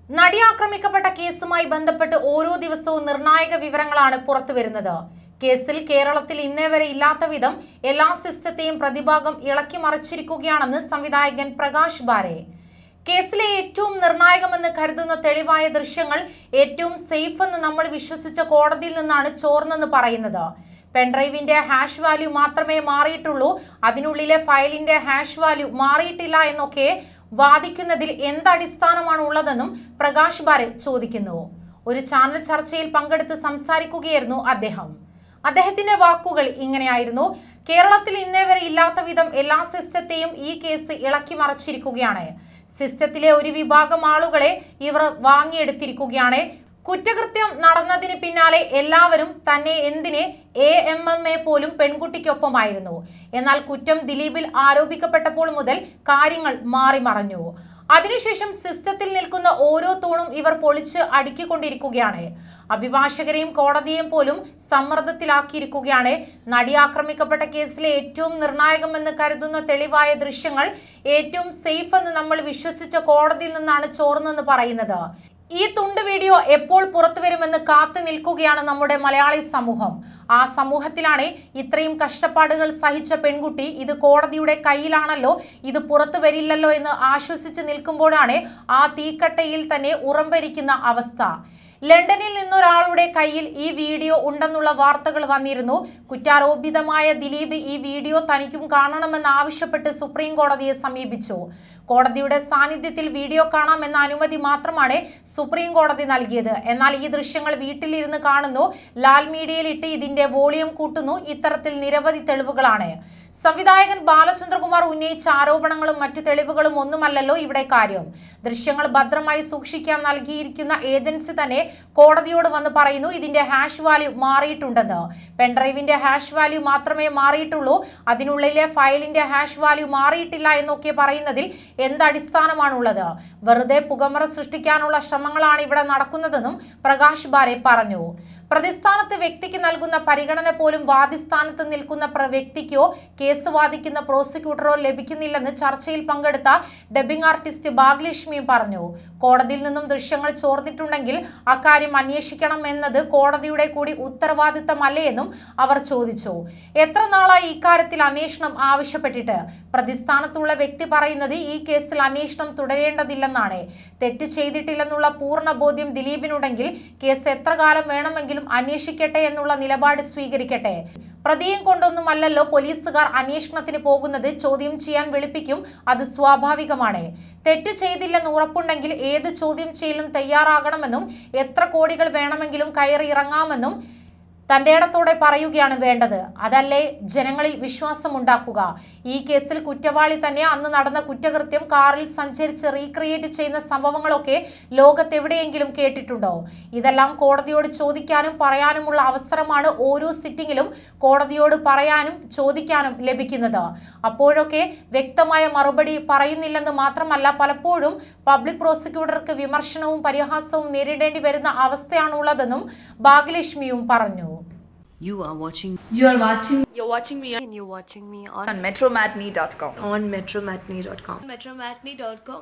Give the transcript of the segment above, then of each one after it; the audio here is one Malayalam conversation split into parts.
നടി ആക്രമിക്കപ്പെട്ട കേസുമായി ബന്ധപ്പെട്ട് ഓരോ ദിവസവും നിർണായക വിവരങ്ങളാണ് പുറത്തുവരുന്നത് കേസിൽ കേരളത്തിൽ ഇന്നേ വരെ ഇല്ലാത്ത വിധം എല്ലാ സിസ്റ്റത്തെയും പ്രതിഭാഗം ഇളക്കി മറിച്ചിരിക്കുകയാണെന്ന് സംവിധായകൻ പ്രകാശ് ബാരെ കേസിലെ ഏറ്റവും നിർണായകമെന്ന് കരുതുന്ന തെളിവായ ദൃശ്യങ്ങൾ ഏറ്റവും സേഫ് എന്ന് നമ്മൾ വിശ്വസിച്ച കോടതിയിൽ നിന്നാണ് ചോർന്നെന്ന് പറയുന്നത് പെൻഡ്രൈവിന്റെ ഹാഷ് വാല്യൂ മാത്രമേ മാറിയിട്ടുള്ളൂ അതിനുള്ളിലെ ഫയലിന്റെ ഹാഷ് വാല്യൂ മാറിയിട്ടില്ല എന്നൊക്കെ വാദിക്കുന്നതിൽ എന്തടിസ്ഥാനമാണ് ഉള്ളതെന്നും പ്രകാശ് ബാരെ ചോദിക്കുന്നു ഒരു ചാനൽ ചർച്ചയിൽ പങ്കെടുത്ത് സംസാരിക്കുകയായിരുന്നു അദ്ദേഹം അദ്ദേഹത്തിന്റെ വാക്കുകൾ ഇങ്ങനെയായിരുന്നു കേരളത്തിൽ ഇന്നേ വരെ ഇല്ലാത്ത വിധം എല്ലാ സിസ്റ്റത്തെയും ഈ കേസ് ഇളക്കി മറച്ചിരിക്കുകയാണ് സിസ്റ്റത്തിലെ ഒരു വിഭാഗം ആളുകളെ ഇവർ വാങ്ങിയെടുത്തിരിക്കുകയാണ് കുറ്റകൃത്യം നടന്നതിന് പിന്നാലെ എല്ലാവരും തന്നെ എന്തിന് എ എം എം എ പോലും പെൺകുട്ടിക്കൊപ്പമായിരുന്നു എന്നാൽ കുറ്റം ദിലീപിൽ ആരോപിക്കപ്പെട്ടപ്പോൾ മുതൽ കാര്യങ്ങൾ മാറി മറഞ്ഞു അതിനുശേഷം സിസ്റ്റത്തിൽ നിൽക്കുന്ന ഓരോ തൂണും ഇവർ പൊളിച്ച് അടുക്കിക്കൊണ്ടിരിക്കുകയാണ് അഭിഭാഷകരെയും കോടതിയെയും പോലും സമ്മർദ്ദത്തിലാക്കിയിരിക്കുകയാണ് നടി ആക്രമിക്കപ്പെട്ട കേസിലെ ഏറ്റവും നിർണായകമെന്ന് കരുതുന്ന തെളിവായ ദൃശ്യങ്ങൾ ഏറ്റവും സേഫ് എന്ന് നമ്മൾ വിശ്വസിച്ച കോടതിയിൽ നിന്നാണ് ചോർന്നെന്ന് പറയുന്നത് ഈ തുണ്ട് വീഡിയോ എപ്പോൾ പുറത്തു വരുമെന്ന് കാത്തു നിൽക്കുകയാണ് നമ്മുടെ മലയാളി സമൂഹം ആ സമൂഹത്തിലാണ് ഇത്രയും കഷ്ടപ്പാടുകൾ സഹിച്ച പെൺകുട്ടി ഇത് കോടതിയുടെ കയ്യിലാണല്ലോ ഇത് പുറത്തു വരില്ലല്ലോ എന്ന് ആശ്വസിച്ച് നിൽക്കുമ്പോഴാണ് ആ തീക്കട്ടയിൽ തന്നെ ഉറമ്പരിക്കുന്ന അവസ്ഥ ലണ്ടനിൽ നിന്നൊരാളുടെ കയ്യിൽ ഈ വീഡിയോ ഉണ്ടെന്നുള്ള വാർത്തകൾ വന്നിരുന്നു കുറ്റാരോപിതമായ ദിലീപ് ഈ വീഡിയോ തനിക്കും കാണണമെന്ന് ആവശ്യപ്പെട്ട് സുപ്രീം കോടതിയെ സമീപിച്ചു കോടതിയുടെ സാന്നിധ്യത്തിൽ വീഡിയോ കാണാമെന്ന അനുമതി മാത്രമാണ് സുപ്രീം കോടതി നൽകിയത് എന്നാൽ ഈ ദൃശ്യങ്ങൾ വീട്ടിലിരുന്ന് കാണുന്നു ലാൽ മീഡിയയിൽ ഇട്ട് ഇതിന്റെ വോളിയം കൂട്ടുന്നു ഇത്തരത്തിൽ നിരവധി തെളിവുകളാണ് സംവിധായകൻ ബാലചന്ദ്രകുമാർ ഉന്നയിച്ച ആരോപണങ്ങളും മറ്റു തെളിവുകളും ഒന്നുമല്ലല്ലോ ഇവിടെ കാര്യം ദൃശ്യങ്ങൾ ഭദ്രമായി സൂക്ഷിക്കാൻ നൽകിയിരിക്കുന്ന ഏജൻസി തന്നെ കോടതിയോട് വന്ന് പറയുന്നു ഇതിന്റെ ഹാഷ് വാല്യൂ മാറിയിട്ടുണ്ടെന്ന് പെൻഡ്രൈവിന്റെ ഹാഷ് വാല്യൂ മാത്രമേ മാറിയിട്ടുള്ളൂ അതിനുള്ളിലെ ഫയലിന്റെ ഹാഷ് വാല്യൂ മാറിയിട്ടില്ല എന്നൊക്കെ പറയുന്നതിൽ എന്ത് അടിസ്ഥാനമാണുള്ളത് വെറുതെ പുകമറ സൃഷ്ടിക്കാനുള്ള ശ്രമങ്ങളാണ് ഇവിടെ നടക്കുന്നതെന്നും പ്രകാശ് ബാരെ പറഞ്ഞു പ്രതിസ്ഥാനത്ത് വ്യക്തിക്ക് നൽകുന്ന പരിഗണന പോലും വാദിസ്ഥാനത്ത് നിൽക്കുന്ന പ്ര- വ്യക്തിക്കോ കേസ് വാദിക്കുന്ന പ്രോസിക്യൂട്ടറോ ലഭിക്കുന്നില്ലെന്ന് ചർച്ചയിൽ പങ്കെടുത്ത ഡബിംഗ് ആർട്ടിസ്റ്റ് ഭാഗ്യലക്ഷ്മിയും പറഞ്ഞു കോടതിയിൽ നിന്നും ദൃശ്യങ്ങൾ ചോർന്നിട്ടുണ്ടെങ്കിൽ അക്കാര്യം അന്വേഷിക്കണം എന്നത് കോടതിയുടെ കൂടി ഉത്തരവാദിത്തമല്ലേ എന്നും അവർ ചോദിച്ചു എത്ര നാളായി ഇക്കാര്യത്തിൽ അന്വേഷണം ആവശ്യപ്പെട്ടിട്ട് പ്രതിസ്ഥാനത്തുള്ള വ്യക്തി പറയുന്നത് ഈ കേസിൽ അന്വേഷണം തുടരേണ്ടതില്ലെന്നാണ് തെറ്റ് ചെയ്തിട്ടില്ലെന്നുള്ള പൂർണ്ണ ബോധ്യം ദിലീപിനുണ്ടെങ്കിൽ കേസ് എത്ര കാലം വേണമെങ്കിലും അന്വേഷിക്കട്ടെ എന്നുള്ള നിലപാട് സ്വീകരിക്കട്ടെ പ്രതിയും കൊണ്ടൊന്നുമല്ലല്ലോ പോലീസുകാർ അന്വേഷണത്തിന് പോകുന്നത് ചോദ്യം ചെയ്യാൻ വിളിപ്പിക്കും അത് സ്വാഭാവികമാണ് തെറ്റ് ചെയ്തില്ലെന്ന് ഉറപ്പുണ്ടെങ്കിൽ ഏത് ചോദ്യം ചെയ്യലും തയ്യാറാകണമെന്നും എത്ര കോടികൾ വേണമെങ്കിലും കയറി ഇറങ്ങാമെന്നും തന്റെ ഇടത്തോടെ പറയുകയാണ് വേണ്ടത് അതല്ലേ ജനങ്ങളിൽ വിശ്വാസം ഉണ്ടാക്കുക ഈ കേസിൽ കുറ്റവാളി തന്നെ അന്ന് നടന്ന കുറ്റകൃത്യം കാറിൽ സഞ്ചരിച്ച് റീക്രിയേറ്റ് ചെയ്യുന്ന സംഭവങ്ങളൊക്കെ ലോകത്തെവിടെയെങ്കിലും കേട്ടിട്ടുണ്ടോ ഇതെല്ലാം കോടതിയോട് ചോദിക്കാനും പറയാനുമുള്ള അവസരമാണ് ഓരോ സിറ്റിങ്ങിലും കോടതിയോട് പറയാനും ചോദിക്കാനും ലഭിക്കുന്നത് അപ്പോഴൊക്കെ വ്യക്തമായ മറുപടി പറയുന്നില്ലെന്ന് മാത്രമല്ല പലപ്പോഴും പബ്ലിക് പ്രോസിക്യൂട്ടർക്ക് വിമർശനവും പരിഹാസവും നേരിടേണ്ടി വരുന്ന അവസ്ഥയാണുള്ളതെന്നും ഭാഗ്യലക്ഷ്മിയും പറഞ്ഞു You are watching You are watching You're watching me on, and you're watching me on, on metromatney.com. on metromatney.com. metromatney.com.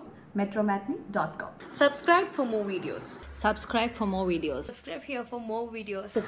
Metromatney.com. subscribe for more videos Subscribe for more videos. Subscribe here for more videos.